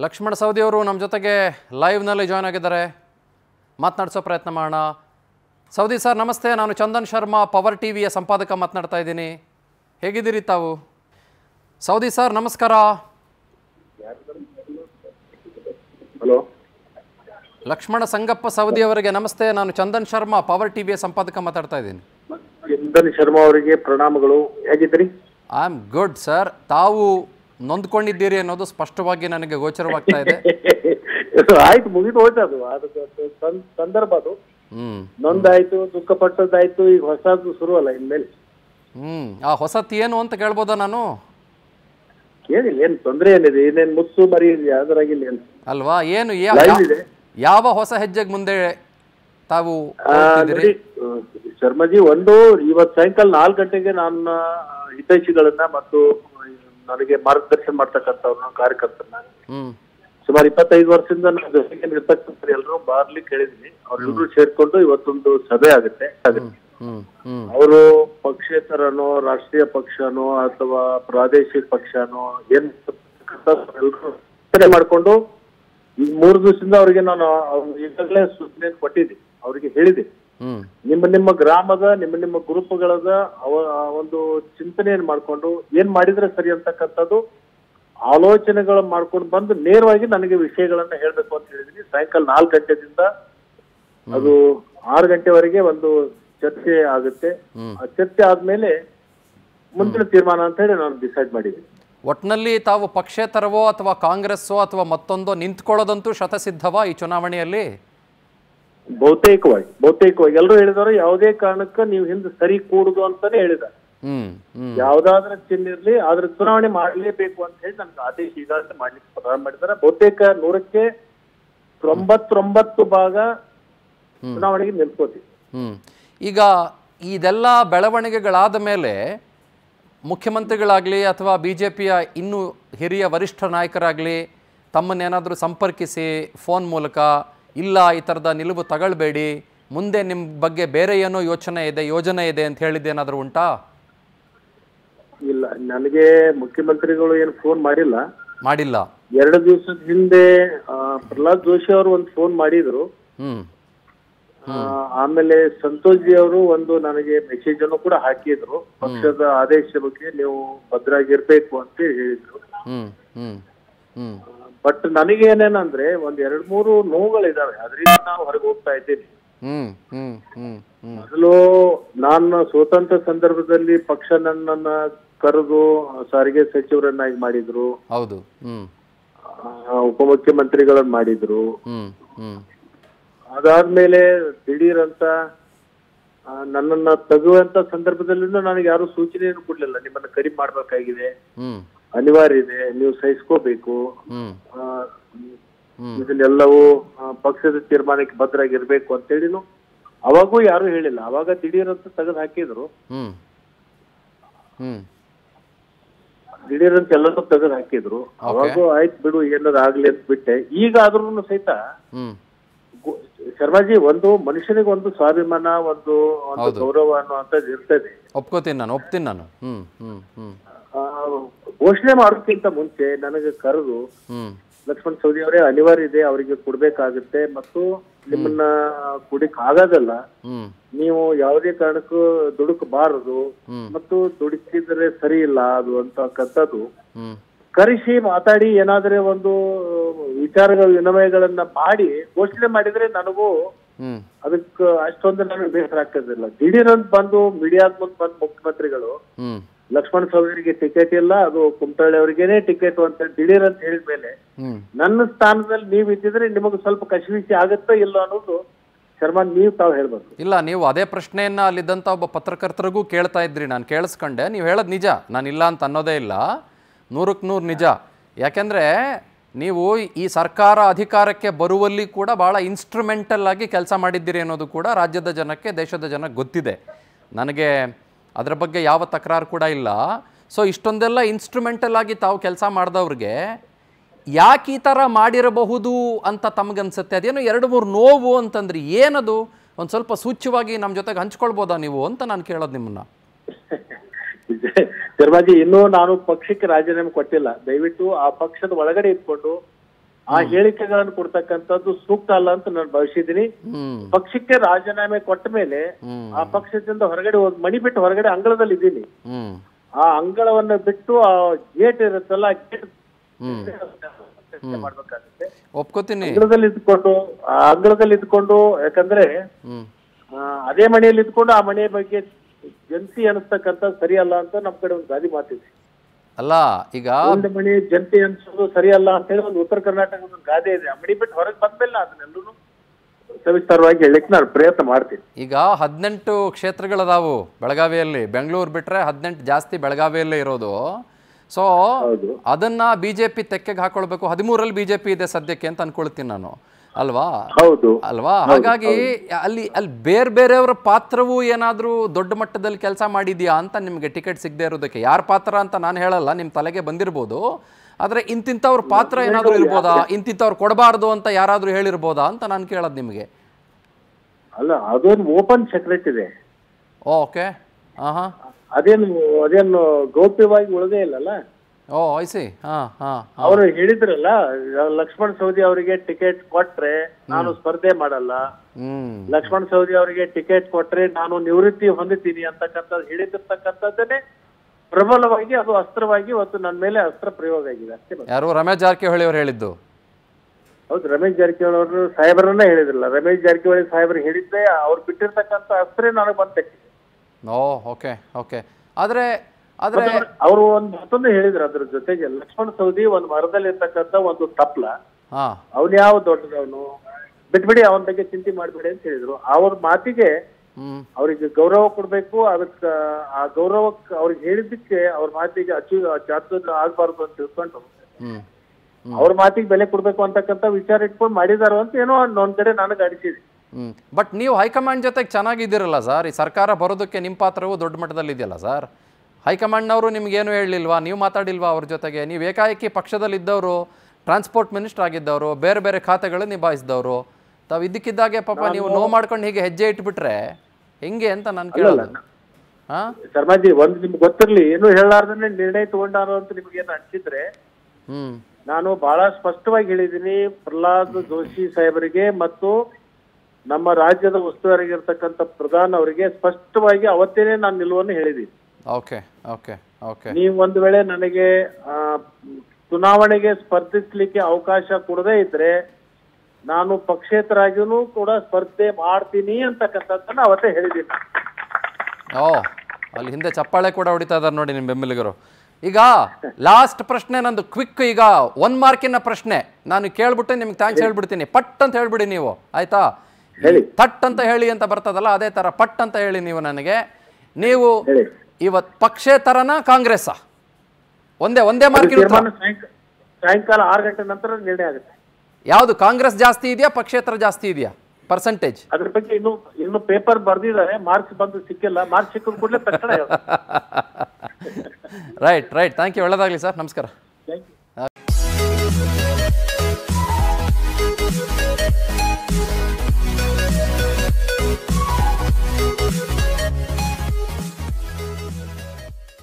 ಲಕ್ಷ್ಮಣ ಸವದಿಯವರು ನಮ್ಮ ಜೊತೆಗೆ ಲೈವ್ನಲ್ಲಿ ಜಾಯ್ನ್ ಆಗಿದ್ದಾರೆ ಮಾತನಾಡಿಸೋ ಪ್ರಯತ್ನ ಮಾಡೋಣ ಸೌದಿ ಸರ್ ನಮಸ್ತೆ ನಾನು ಚಂದನ್ ಶರ್ಮಾ ಪವರ್ ಟಿ ವಿಯ ಸಂಪಾದಕ ಮಾತನಾಡ್ತಾ ಇದ್ದೀನಿ ಹೇಗಿದ್ದೀರಿ ತಾವು ಸೌದಿ ಸರ್ ನಮಸ್ಕಾರ ಹಲೋ ಲಕ್ಷ್ಮಣ ಸಂಗಪ್ಪ ಸವದಿ ಅವರಿಗೆ ನಮಸ್ತೆ ನಾನು ಚಂದನ್ ಶರ್ಮಾ ಪವರ್ ಟಿ ವಿಯ ಸಂಪಾದಕ ಮಾತಾಡ್ತಾ ಇದ್ದೀನಿ ಚಂದನ್ ಶರ್ಮಾ ಅವರಿಗೆ ಪ್ರಣಾಮಗಳು ಹೇಗಿದ್ರಿ ಐ ಆಮ್ ಗುಡ್ ಸರ್ ತಾವು ನೊಂದ್ಕೊಂಡಿದ್ದೀರಿ ಅನ್ನೋದು ಸ್ಪಷ್ಟವಾಗಿ ನನಗೆ ಗೋಚರವಾಗ್ತಾ ಇದೆ ಆಯ್ತು ಮುಗಿದು ಹೋಯ್ತು ಅದು ಅದು ಸಂ- ಸಂದರ್ಭ ಅದು ಹ್ಞೂ ನೊಂದಾಯ್ತು ದುಃಖ ಪಟ್ಟದ್ದಾಯ್ತು ಈಗ ಹೊಸದು ಶುರು ಅಲ್ಲ ಇನ್ಮೇಲೆ ಹ್ಞೂ ಆ ಹೊಸತ್ತು ಏನು ಅಂತ ಕೇಳ್ಬೋದಾ ನಾನು ಏನಿಲ್ಲ ಏನ್ ತೊಂದ್ರೆ ಏನಿದೆ ಏನೇನ್ ಮುತ್ತು ಮರಿ ಇದೆಯಾ ಅದ್ರಾಗಿಲ್ಲ ಏನು ಅಲ್ವಾ ಏನು ಯಾ- ಲೈವ್ ಯಾ- ಇದೆ ಯಾವ ಹೊಸ ಹೆಜ್ಜೆಗೆ ಮುಂದೆ ತಾವು ಆ, ಹೋಗ್ತಿದ್ದೀರಿ ನೋಡಿ ಆ, ಶರ್ಮಾಜಿ ಒಂದು ಇವತ್ ಸಾಯಂಕಾಲ ನಾಲ್ಕು ಗಂಟೆಗೆ ನನ್ನ ಆ, ಹಿತೈಷಿಗಳನ್ನ ಮತ್ತು ನನಗೆ ಮಾರ್ಗದರ್ಶನ ಮಾಡ್ತಕ್ಕಂಥವ್ರನ್ನ ಕಾರ್ಯಕರ್ತರನ್ನ ಹ್ಮ್ ಸುಮಾರು ಇಪ್ಪತ್ತೈದು ವರ್ಷದಿಂದ ನನ್ನ ಜೊತೆಗೆ ಇರ್ತಕ್ಕಂಥ ಎಲ್ಲರೂ ಬಾರ್ಲಿ ಕೇಳಿದ್ವಿ ಅವ್ರೆಲ್ಲರೂ ಸೇರ್ಕೊಂಡು ಇವತ್ತೊಂದು ಸಭೆ ಆಗುತ್ತೆ ಆಗುತ್ತೆ. ಹ್ಮ್ ಹ್ಮ್ ಅವರು ಪಕ್ಷೇತರನೋ ರಾಷ್ಟ್ರೀಯ ಪಕ್ಷನೋ ಅಥವಾ ಪ್ರಾದೇಶಿಕ ಪಕ್ಷನೋ ಏನ್ ಎಲ್ಲರೂ ಚಿಂತನೆ ಮಾಡ್ಕೊಂಡು ಈ ಮೂರು ದಿವಸದಿಂದ ಅವರಿಗೆ ನಾನು ಅವ್ರು ಈಗಾಗಲೇ ಸೂಚನೆ ಕೊಟ್ಟಿದ್ದೆ ಅವರಿಗೆ ಹೇಳಿದೆ ಹ್ಮ್ ನಿಮ್ಮ ನಿಮ್ಮ ಗ್ರಾಮದ ನಿಮ್ಮ ನಿಮ್ಮ ಗ್ರೂಪ್ಗಳದ ಅವ ಆ ಒಂದು ಚಿಂತನೆಯನ್ನು ಮಾಡ್ಕೊಂಡು ಏನ್ ಮಾಡಿದ್ರೆ ಸರಿ ಅಂತಕ್ಕಂಥದ್ದು ಆಲೋಚನೆಗಳು ಮಾಡ್ಕೊಂಡು ಬಂದು ನೇರವಾಗಿ ನನಗೆ ವಿಷಯಗಳನ್ನ ಹೇಳ್ಬೇಕು ಅಂತ ಹೇಳಿದೀನಿ ಸಾಯಂಕಾಲ ನಾಲ್ಕು ಗಂಟೆದಿಂದ ಅದು ಆರು ಗಂಟೆವರೆಗೆ ಒಂದು ಚರ್ಚೆ ಆಗುತ್ತೆ ಹ್ಮ್. ಆ ಚರ್ಚೆ ಆದ್ಮೇಲೆ ಮುಂದಿನ ತೀರ್ಮಾನ ಅಂತ ಹೇಳಿ ನಾನು ಡಿಸೈಡ್ ಮಾಡಿದ್ದೀನಿ ಒಟ್ನಲ್ಲಿ ತಾವು ಪಕ್ಷೇತರವೋ ಅಥವಾ ಕಾಂಗ್ರೆಸ್ಸೋ ಅಥವಾ ಮತ್ತೊಂದೋ ನಿಂತ್ಕೊಳ್ಳೋದಂತೂ ಶತಸಿದ್ಧವಾ ಈ ಚುನಾವಣೆಯಲ್ಲಿ ಬಹುತೇಕವಾಗಿ ಬಹುತೇಕವಾಗಿ ಎಲ್ಲರೂ ಹೇಳಿದವರು ಯಾವುದೇ ಕಾರಣಕ್ಕೆ ನೀವು ಹಿಂದೆ ಸರಿ ಕೂಡುದು ಅಂತಾನೆ ಹೇಳಿದ್ದಾರೆ ಹ್ಮ್ ಹ್ಮ್ ಯಾವ್ದಾದ್ರ ಚಿಹ್ನೆ ಇರ್ಲಿ ಆದ್ರೆ ಚುನಾವಣೆ ಮಾಡ್ಲೇಬೇಕು ಅಂತ ಹೇಳಿ ನನ್ಗೆ ಆದೇಶ ಈಗಾಗಲೇ ಮಾಡ್ಲಿಕ್ಕೆ ಪ್ರಾರಂಭ ಮಾಡಿದ್ದಾರೆ ಬಹುತೇಕ ನೂರಕ್ಕೆ ತೊಂಬತ್ತೊಂಬತ್ತು ಭಾಗ ಚುನಾವಣೆಗೆ ನಿಲ್ಕೋತೀವಿ ಹ್ಮ್ ಈಗ ಇದೆಲ್ಲ ಬೆಳವಣಿಗೆಗಳಾದ ಮೇಲೆ ಮುಖ್ಯಮಂತ್ರಿಗಳಾಗಲಿ ಅಥವಾ ಬಿ ಜೆ ಪಿಯ ಇನ್ನೂ ಹಿರಿಯ ವರಿಷ್ಠ ನಾಯಕರಾಗಲಿ ತಮ್ಮನ್ನೇನಾದರೂ ಸಂಪರ್ಕಿಸಿ ಫೋನ್ ಮೂಲಕ ಇಲ್ಲ ಈ ಥರದ ನಿಲುವು ತಗೊಳ್ಬೇಡಿ ಮುಂದೆ ನಿಮ್ಮ ಬಗ್ಗೆ ಬೇರೆ ಏನೋ ಯೋಚನೆ ಇದೆ ಯೋಜನೆ ಇದೆ ಅಂತ ಹೇಳಿದ್ದೇನಾದರೂ ಉಂಟಾ ಇಲ್ಲ ನನಗೆ ಮುಖ್ಯಮಂತ್ರಿಗಳು ಏನು ಫೋನ್ ಮಾಡಿಲ್ಲ ಮಾಡಿಲ್ಲ ಎರಡು ದಿವಸದ ಹಿಂದೆ ಆ, ಪ್ರಹ್ಲಾದ್ ಜೋಶಿ ಅವರು ಒಂದು ಫೋನ್ ಮಾಡಿದ್ರು ಹ್ಞೂ ಆ, ಆಮೇಲೆ ಸಂತೋಷ್ ಜಿ ಅವರು ಒಂದು ನನಗೆ ಮೆಸೇಜ್ ಅನ್ನು ಕೂಡ ಹಾಕಿದ್ರು ಪಕ್ಷದ ಆದೇಶ ಬಗ್ಗೆ ನೀವು ಭದ್ರಾಗಿರ್ಬೇಕು ಅಂತ ಹೇಳಿದ್ರು ಹ್ಞೂ ಹ್ಞೂ ಹ್ಞೂ ಬಟ್ ನನಗೆ ಏನೇನಂದ್ರೆ ಒಂದ್ ಎರಡ್ ಮೂರು ನೋವುಗಳಿದಾವೆ ಅದರಿಂದ ನಾವು ಹೊರಗೆ ಹೋಗ್ತಾ ಇದ್ದೀನಿ ಹ್ಞೂ ಹ್ಞೂ ಹ್ಞೂ ಹ್ಞೂ ಮೊದಲು ನಾನು ಸ್ವತಂತ್ರ ಸಂದರ್ಭದಲ್ಲಿ ಪಕ್ಷ ನನ್ನನ್ನ ಕರೆದು ಸಾರಿಗೆ ಸಚಿವರನ್ನಾಗಿ ಮಾಡಿದ್ರು ಹೌದು ಹ್ಞೂ ಆ, ಉಪಮುಖ್ಯಮಂತ್ರಿಗಳನ್ನ ಮಾಡಿದ್ರು ಹ್ಞೂ ಹ್ಞೂ ಅದಾದ್ಮೇಲೆ ದಿಢೀರ್ ಅಂತ ಆ, ನನ್ನನ್ನ ತೆಗುವಂತ ಸಂದರ್ಭದಲ್ಲಿ ನನಗೆ ಯಾರು ಸೂಚನೆಯನ್ನು ಕೊಡ್ಲಿಲ್ಲ ನಿಮ್ಮನ್ನ ಕಡಿಮೆ ಮಾಡ್ಬೇಕಾಗಿದೆ ಹ್ಞೂ ಅನಿವಾರ್ಯ ಇದೆ ನೀವು ಸಹಿಸ್ಕೋಬೇಕು ಹ್ಞೂ ಆ, ಹ್ಮ್. ಇದನ್ನೆಲ್ಲವೂ ಆ, ಪಕ್ಷದ ತೀರ್ಮಾನಕ್ಕೆ ಭದ್ರಾಗಿರ್ಬೇಕು ಅಂತೇಳಿನು ಅವಾಗೂ ಯಾರು ಹೇಳಿಲ್ಲ ಅವಾಗ ದಿಢೀರ್ ಅಂತ ತೆಗೆದು ಹಾಕಿದ್ರು ಹ್ಞೂ ಹ್ಞೂ ದಿಢೀರ್ ಅಂತ ಎಲ್ಲರೂ ತೆಗೆದು ಹಾಕಿದ್ರು ಅವಾಗೂ ಆಯ್ತು ಬಿಡು ಏನಾದ್ರು ಆಗ್ಲಿ ಅಂತ ಬಿಟ್ಟೆ ಈಗ ಆದ್ರೂ ಸಹಿತ ಹ್ಞೂ ಗು- ಶರ್ಮಾಜಿ ಒಂದು ಮನುಷ್ಯನಿಗೆ ಒಂದು ಸ್ವಾಭಿಮಾನ ಒಂದು ಒಂದು ಗೌರವ ಅನ್ನುವಂಥದ್ದು ಇರ್ತದೆ ಒಪ್ಕೋತೀನಿ ನಾನು ಒಪ್ತೀನಿ ನಾನು ಹ್ಞೂ ಹ್ಞೂ ಹ್ಞೂ ಆ, ಘೋಷಣೆ ಮಾಡೋಕ್ಕಿಂತ ಮುಂಚೆ ನನಗೆ ಕರೆದು ಹ್ಞೂ ಲಕ್ಷ್ಮಣ್ ಸವದಿ ಅವರೇ ಅನಿವಾರ್ಯ ಇದೆ ಅವರಿಗೆ ಕೊಡ್ಬೇಕಾಗುತ್ತೆ ಮತ್ತು ನಿಮ್ಮನ್ನ ಕುಡಿಕ್ ಆಗೋದಲ್ಲ ಹ್ಞೂ ನೀವು ಯಾವುದೇ ಕಾರಣಕ್ಕೂ ದುಡುಕಬಾರದು ಹ್ಮ್. ಮತ್ತು ದುಡುಕಿದ್ರೆ ಸರಿ ಇಲ್ಲ ಅದು ಅಂತಕ್ಕಂಥದ್ದು ಹ್ಞೂ ಕರೆಸಿ ಮಾತಾಡಿ ಏನಾದ್ರೆ ಒಂದು ವಿಚಾರಗಳ ವಿನಿಮಯಗಳನ್ನ ಮಾಡಿ ಘೋಷಣೆ ಮಾಡಿದ್ರೆ ನನಗೂ ಹ್ಞೂ ಅದಕ್ಕೆ ಅಷ್ಟೊಂದು ನನಗೆ ಬೇಸರ ಆಗ್ತದಿಲ್ಲ ದಿಢೀರ್ ಅಂತ ಬಂದು ಮೀಡಿಯಾದ ಮುಂದೆ ಬಂದು ಮುಖ್ಯಮಂತ್ರಿಗಳು ಹ್ಞೂ ಲಕ್ಷ್ಮಣ ಸವದಿಗೆ ಟಿಕೆಟ್ ಇಲ್ಲ ಅದು ಕುಮಟಳ್ಳಿ ಅವರಿಗೇನೆ ಟಿಕೆಟ್ ಅಂತ ದಿಢೀರ್ ಅಂತ ಹೇಳಿದ ಮೇಲೆ ಹ್ಞೂ ನನ್ನ ಸ್ಥಾನದಲ್ಲಿ ನೀವು ಇದ್ದಿದ್ರೆ ನಿಮಗೆ ಸ್ವಲ್ಪ ಕಸಿವಿಸಿ ಆಗುತ್ತೋ ಇಲ್ಲ ಅನ್ನೋದು ಶರ್ಮಾ ನೀವು ತಾವು ಹೇಳ್ಬೋದು ಇಲ್ಲ ನೀವು ಅದೇ ಪ್ರಶ್ನೆಯನ್ನು ಅಲ್ಲಿದ್ದಂಥ ಒಬ್ಬ ಪತ್ರಕರ್ತರಿಗೂ ಕೇಳ್ತಾ ಇದ್ರಿ ನಾನು ಕೇಳಿಸ್ಕೊಂಡೆ ನೀವು ಹೇಳೋದು ನಿಜ ನಾನು ಇಲ್ಲ ಅಂತ ಅನ್ನೋದೇ ಇಲ್ಲ ನೂರಕ್ಕೆ ನೂರು ನಿಜ ಯಾಕೆಂದರೆ ನೀವು ಈ ಸರ್ಕಾರ ಅಧಿಕಾರಕ್ಕೆ ಬರುವಲ್ಲಿ ಕೂಡ ಭಾಳ ಇನ್ಸ್ಟ್ರೂಮೆಂಟಲ್ ಆಗಿ ಕೆಲಸ ಮಾಡಿದ್ದೀರಿ ಅನ್ನೋದು ಕೂಡ ರಾಜ್ಯದ ಜನಕ್ಕೆ ದೇಶದ ಜನಕ್ಕೆ ಗೊತ್ತಿದೆ ನನಗೆ ಅದರ ಬಗ್ಗೆ ಯಾವ ತಕರಾರು ಕೂಡ ಇಲ್ಲ ಸೊ ಇಷ್ಟೊಂದೆಲ್ಲ ಇನ್ಸ್ಟ್ರೂಮೆಂಟಲ್ ಆಗಿ ತಾವು ಕೆಲಸ ಮಾಡಿದವ್ರಿಗೆ ಯಾಕೆ ಈ ಥರ ಮಾಡಿರಬಹುದು ಅಂತ ತಮಗನ್ಸುತ್ತೆ ಅದೇನೋ ಎರಡು ಮೂರು ನೋವು ಅಂತಂದ್ರೆ ಏನದು ಒಂದು ಸ್ವಲ್ಪ ಸೂಚ್ಯವಾಗಿ ನಮ್ಮ ಜೊತೆಗೆ ಹಂಚ್ಕೊಳ್ಬೋದಾ ನೀವು ಅಂತ ನಾನು ಕೇಳೋದು ನಿಮ್ಮನ್ನ ಶರ್ಮಾಜಿ ಇನ್ನೂ ನಾನು ಪಕ್ಷಕ್ಕೆ ರಾಜೀನಾಮೆ ಕೊಟ್ಟಿಲ್ಲ ದಯವಿಟ್ಟು ಆ ಪಕ್ಷದ ಒಳಗಡೆ ಇಟ್ಕೊಂಡು ಆ ಹೇಳಿಕೆಗಳನ್ನು ಕೊಡ್ತಕ್ಕಂಥದ್ದು ಸೂಕ್ತ ಅಲ್ಲ ಅಂತ ನಾನು ಭಾವಿಸಿದ್ದೀನಿ ಹ್ಮ್ ಪಕ್ಷಕ್ಕೆ ರಾಜೀನಾಮೆ ಕೊಟ್ಟ ಮೇಲೆ ಹ್ಮ್ ಆ ಪಕ್ಷದಿಂದ ಹೊರಗಡೆ ಹೋದ್ ಮಣಿ ಬಿಟ್ಟು ಹೊರಗಡೆ ಅಂಗಳದಲ್ಲಿ ಇದ್ದೀನಿ ಹ್ಮ್ ಆ ಅಂಗಳವನ್ನ ಬಿಟ್ಟು ಆ ಗೇಟ್ ಇರುತ್ತಲ್ಲ ಆ ಗೇಟ್ ಹ್ಮ್ ಮಾಡ್ಬೇಕಾಗುತ್ತೆ ಒಪ್ಕೋತೀನಿ ಅಂಗಳದಲ್ಲಿ ಇದ್ಕೊಂಡು ಆ ಅಂಗಳದಲ್ಲಿ ಇದ್ಕೊಂಡು ಯಾಕಂದ್ರೆ ಹ್ಮ್ ಆ, ಅದೇ ಮನೆಯಲ್ಲಿ ಇದ್ಕೊಂಡು ಆ ಮನೆಯ ಬಗ್ಗೆ ಜಂತಿ ಅನಿಸ್ತಕ್ಕಂಥ ಸರಿ ಅಲ್ಲ ಅಂತ ನಮ್ ಕಡೆ ಒಂದು ಗಾದಿ ಮಾತಿದೆ ಅಲ್ಲ ಈಗ ಒಂದು ಮನೆ ಜಂತಿ ಅನ್ಸೋದು ಸರಿ ಅಲ್ಲ ಅಂತ ಹೇಳಿ ಒಂದು ಉತ್ತರ ಕರ್ನಾಟಕದ ಒಂದು ಗಾದೆ ಇದೆ ಆ ಮನೆ ಬಿಟ್ಟು ಹೊರಗೆ ಬಂದ್ಮೇಲೆ ಅದನ್ನೆಲ್ಲೂ ಸವಿಸ್ತಾರವಾಗಿ ಹೇಳಲಿಕ್ಕೆ ನಾನು ಪ್ರಯತ್ನ ಮಾಡ್ತೀನಿ ಈಗ ಹದಿನೆಂಟು ಕ್ಷೇತ್ರಗಳದಾವು ಬೆಳಗಾವಿಯಲ್ಲಿ ಬೆಂಗಳೂರು ಬಿಟ್ರೆ ಹದಿನೆಂಟು ಜಾಸ್ತಿ ಬೆಳಗಾವಿಯಲ್ಲೇ ಇರೋದು ಸೊ ಹೌದು ಅದನ್ನ ಬಿ ಜೆ ಪಿ ತೆಕ್ಕೆಗೆ ಹಾಕೊಳ್ಬೇಕು ಹದಿಮೂರಲ್ಲಿ ಬಿ ಜೆ ಪಿ ಇದೆ ಸದ್ಯಕ್ಕೆ ಅಂತ ಅನ್ಕೊಳ್ತೀನಿ ನಾನು ಅಲ್ವಾ ಹೌದು ಅಲ್ವಾ ಹಾಗಾಗಿ ಅಲ್ಲಿ ಅಲ್ಲಿ ಬೇರೆ ಬೇರೆಯವರ ಪಾತ್ರವೂ ಏನಾದರೂ ದೊಡ್ಡ ಮಟ್ಟದಲ್ಲಿ ಕೆಲಸ ಮಾಡಿದ್ಯಾ ಅಂತ ನಿಮಗೆ ಟಿಕೆಟ್ ಸಿಗದೆ ಇರೋದಕ್ಕೆ ಯಾರ ಪಾತ್ರ ಅಂತ ನಾನು ಹೇಳಲ್ಲ ನಿಮ್ಮ ತಲೆಗೆ ಬಂದಿರ್ಬೋದು ಆದರೆ ಇಂತಿಂಥವ್ರ ಪಾತ್ರ ಏನಾದರೂ ಇರ್ಬೋದಾ ಇಂತಿಂಥವ್ರು ಕೊಡಬಾರ್ದು ಅಂತ ಯಾರಾದರೂ ಹೇಳಿರ್ಬೋದಾ ಅಂತ ನಾನು ಕೇಳೋದು ನಿಮಗೆ ಅಲ್ಲ ಅದೊಂದು ಓಪನ್ ಸೆಕ್ರೆಟ್ ಇದೆ ಓಕೆ ಹಾಂ ಹಾಂ ಅದೇನು ಅದೇನು ಗೌಪ್ಯವಾಗಿ ಉಳಿದೇ ಇಲ್ಲಲ್ಲ ಓ ಐಸಿ ಹಾಂ ಹಾಂ ಅವರು ಹೇಳಿದ್ರಲ್ಲ ಲಕ್ಷ್ಮಣ್ ಸವದಿ ಅವರಿಗೆ ಟಿಕೆಟ್ ಕೊಟ್ರೆ ನಾನು ಸ್ಪರ್ಧೆ ಮಾಡಲ್ಲ ಹ್ಞೂ ಲಕ್ಷ್ಮಣ್ ಸವದಿ ಅವರಿಗೆ ಟಿಕೆಟ್ ಕೊಟ್ರೆ ನಾನು ನಿವೃತ್ತಿ ಹೊಂದುತ್ತೀನಿ ಅಂತಕ್ಕಂಥದ್ದು ಹೇಳಿದಿರ್ತಕ್ಕಂಥದ್ದನ್ನೇ ಪ್ರಬಲವಾಗಿ ಅದು ಅಸ್ತ್ರವಾಗಿ ಇವತ್ತು ನನ್ನ ಮೇಲೆ ಅಸ್ತ್ರ ಪ್ರಯೋಗ ಆಗಿದೆ ಅಷ್ಟೇ ಮತ್ತೆ. ಯಾರು ರಮೇಶ್ ಜಾರಕಿಹೊಳಿ ಅವ್ರು ಹೇಳಿದ್ದು ಹೌದು ರಮೇಶ್ ಜಾರಕಿಹೊಳಿ ಅವರು ಸಾಹೇಬರನ್ನ ಹೇಳಿದ್ರಲ್ಲ ರಮೇಶ್ ಜಾರಕಿಹೊಳಿ ಸಾಹೇಬರು ಹೇಳಿದ್ದೆ ಅವ್ರು ಬಿಟ್ಟಿರ್ತಕ್ಕಂಥ ಅಸ್ತ್ರ ನನಗೆ ಬಂತೆ ಓ ಓಕೆ ಓಕೆ ಆದರೆ ಆದರೆ ಅವರು ಒಂದು ಮತ್ತೊಂದು ಹೇಳಿದ್ರು ಅದ್ರ ಜೊತೆಗೆ ಲಕ್ಷ್ಮಣ್ ಸವದಿ ಒಂದು ಮರದಲ್ಲಿ ಇರ್ತಕ್ಕಂಥ ಒಂದು ತಪ್ಲ ಹಾಂ ಅವ್ನು ಯಾವ ದೊಡ್ಡದವನು ಬಿಟ್ಬಿಡಿ ಅವನ ಬಗ್ಗೆ ಚಿಂತೆ ಮಾಡಬೇಡಿ ಅಂತ ಹೇಳಿದ್ರು ಅವ್ರ ಮಾತಿಗೆ ಹ್ಞೂ ಅವ್ರಿಗೆ ಗೌರವ ಕೊಡ್ಬೇಕು ಅದಕ್ಕ ಆ ಗೌರವಕ್ಕೆ ಅವ್ರಿಗೆ ಹೇಳಿದ್ದಕ್ಕೆ ಅವ್ರ ಮಾತಿಗೆ ಅಚ್ಚು ಜಾತ ಆಗ್ಬಾರ್ದು ಅಂತ ತಿಳ್ಕೊಂಡು ಹ್ಞೂ ಅವ್ರ ಮಾತಿಗೆ ಬೆಲೆ ಕೊಡ್ಬೇಕು ಅಂತಕ್ಕಂಥ ವಿಚಾರ ಇಟ್ಕೊಂಡು ಮಾಡಿದಾರೋ ಅಂತ ಏನೋ ಒಂದ್ ಕಡೆ ನನಗೆ ಅನಿಸಿದೆ ಹ್ಮ್ ಬಟ್ ನೀವು ಹೈಕಮಾಂಡ್ ಜೊತೆಗೆ ಚೆನ್ನಾಗಿದ್ದೀರಲ್ಲ ಸರ್ ಈ ಸರ್ಕಾರ ಬರೋದಕ್ಕೆ ನಿಮ್ಮ ಪಾತ್ರವೂ ದೊಡ್ಡ ಮಟ್ಟದಲ್ಲಿ ಇದೆಯಲ್ಲ ಸರ್ ಹೈಕಮಾಂಡ್ನವರು ನಿಮ್ಗೇನು ಹೇಳಲಿಲ್ವಾ ನೀವು ಮಾತಾಡಿಲ್ವಾ ಅವ್ರ ಜೊತೆಗೆ ನೀವು ಏಕಾಏಕಿ ಪಕ್ಷದಲ್ಲಿದ್ದವರು ಟ್ರಾನ್ಸ್ಪೋರ್ಟ್ ಮಿನಿಸ್ಟರ್ ಆಗಿದ್ದವರು ಬೇರೆ ಬೇರೆ ಖಾತೆಗಳು ನಿಭಾಯಿಸಿದವರು ತಾವು ಇದ್ದಕ್ಕಿದ್ದಾಗೆ ಪಾಪ ನೀವು ನೋವು ಮಾಡ್ಕೊಂಡು ಹೀಗೆ ಹೆಜ್ಜೆ ಇಟ್ಬಿಟ್ರೆ ಹೆಂಗೆ ಅಂತ ನಾನು ಕೇಳೋದು ಹಾಂ ಶರ್ಮಾಜಿ ಒಂದ್ ನಿಮ್ಗೆ ಗೊತ್ತಿರ್ಲಿ ಏನು ಹೇಳಲಾರ್ದನೆ ನಿರ್ಣಯ ತಗೊಂಡಾರೋ ಅಂತ ನಿಮ್ಗೇನು ಅನ್ಸಿದ್ರೆ ಹ್ಞೂ ನಾನು ಬಹಳ ಸ್ಪಷ್ಟವಾಗಿ ಹೇಳಿದ್ದೀನಿ ಪ್ರಹ್ಲಾದ್ ಜೋಶಿ ಸಾಹೇಬರಿಗೆ ಮತ್ತು ನಮ್ಮ ರಾಜ್ಯದ ಉಸ್ತುವಾರಿಗಿರ್ತಕ್ಕಂಥ ಪ್ರಧಾನ್ ಅವರಿಗೆ ಸ್ಪಷ್ಟವಾಗಿ ಅವತ್ತೇನೆ ನಾನು ನಿಲುವನ್ನು ಹೇಳಿದ್ದೀನಿ ಓಕೆ ಓಕೆ ಓಕೆ ನೀವು ಒಂದು ವೇಳೆ ನನಗೆ ಆ, ಚುನಾವಣೆಗೆ ಸ್ಪರ್ಧಿಸ್ಲಿಕ್ಕೆ ಅವಕಾಶ ಕೊಡದೇ ಇದ್ರೆ ನಾನು ಪಕ್ಷೇತರಾಗಿನೂ ಕೂಡ ಸ್ಪರ್ಧೆ ಮಾಡ್ತೀನಿ ಅಂತಕ್ಕಂಥದ್ದನ್ನ ಅವತ್ತೇ ಹೇಳಿದ್ದೀನಿ ಓ ಅಲ್ಲಿ ಹಿಂದೆ ಚಪ್ಪಾಳೆ ಕೂಡ ಹೊಡಿತಾ ಇದ್ದಾರೆ ನೋಡಿ ನಿಮ್ಮ ಬೆಂಬಲಿಗರು ಈಗ ಲಾಸ್ಟ್ ಪ್ರಶ್ನೆ ನಂದು ಕ್ವಿಕ್ ಈಗ ಒನ್ ಮಾರ್ಕಿನ ಪ್ರಶ್ನೆ ನಾನು ಕೇಳ್ಬಿಟ್ಟು ನಿಮ್ಗೆ ಥ್ಯಾಂಕ್ಸ್ ಹೇಳ್ಬಿಡ್ತೀನಿ ಪಟ್ ಅಂತ ಹೇಳ್ಬಿಡಿ ನೀವು ಆಯ್ತಾ ಹೇಳಿ. ಥಟ್ ಅಂತ ಹೇಳಿ ಅಂತ ಬರ್ತದಲ್ಲ ಅದೇ ತರ ಪಟ್ ಅಂತ ಹೇಳಿ ನೀವು ನನಗೆ ನೀವು ಹೇಳಿ ಇವತ್ ಪಕ್ಷೇತರನ ಕಾಂಗ್ರೆಸ್ಸ ಒಂದೇ ಒಂದೇ ಮಾರ್ಕಿನ ಉತ್ತರ ತೀರ್ಮಾನ ಸಾಯಂಕಾಲ ಸಾಯಂಕಾಲ ಆರು ಗಂಟೆ ನಂತರ ನಿರ್ಣಯ ಆಗುತ್ತೆ ಯಾವುದು ಕಾಂಗ್ರೆಸ್ ಜಾಸ್ತಿ ಇದೆಯಾ ಪಕ್ಷೇತರ ಜಾಸ್ತಿ ಇದೆಯಾ ಪರ್ಸೆಂಟೇಜ್ ಅದ್ರ ಬಗ್ಗೆ ಇನ್ನು ಇನ್ನು ಪೇಪರ್ ಬರ್ದಿದ್ದಾರೆ ಮಾರ್ಕ್ಸ್ ಬಂದು ಸಿಕ್ಕಿಲ್ಲ ಮಾರ್ಕ್ಸ್ ಸಿಕ್ಕಿದ ಕೂಡಲೇ ತಕ್ಷಣ ಹೇಳ್ತಾರೆ. ರೈಟ್ ರೈಟ್ ಥ್ಯಾಂಕ್ ಯು ಒಳ್ಳೆದಾಗಲಿ ಸರ್ ನಮಸ್ಕಾರ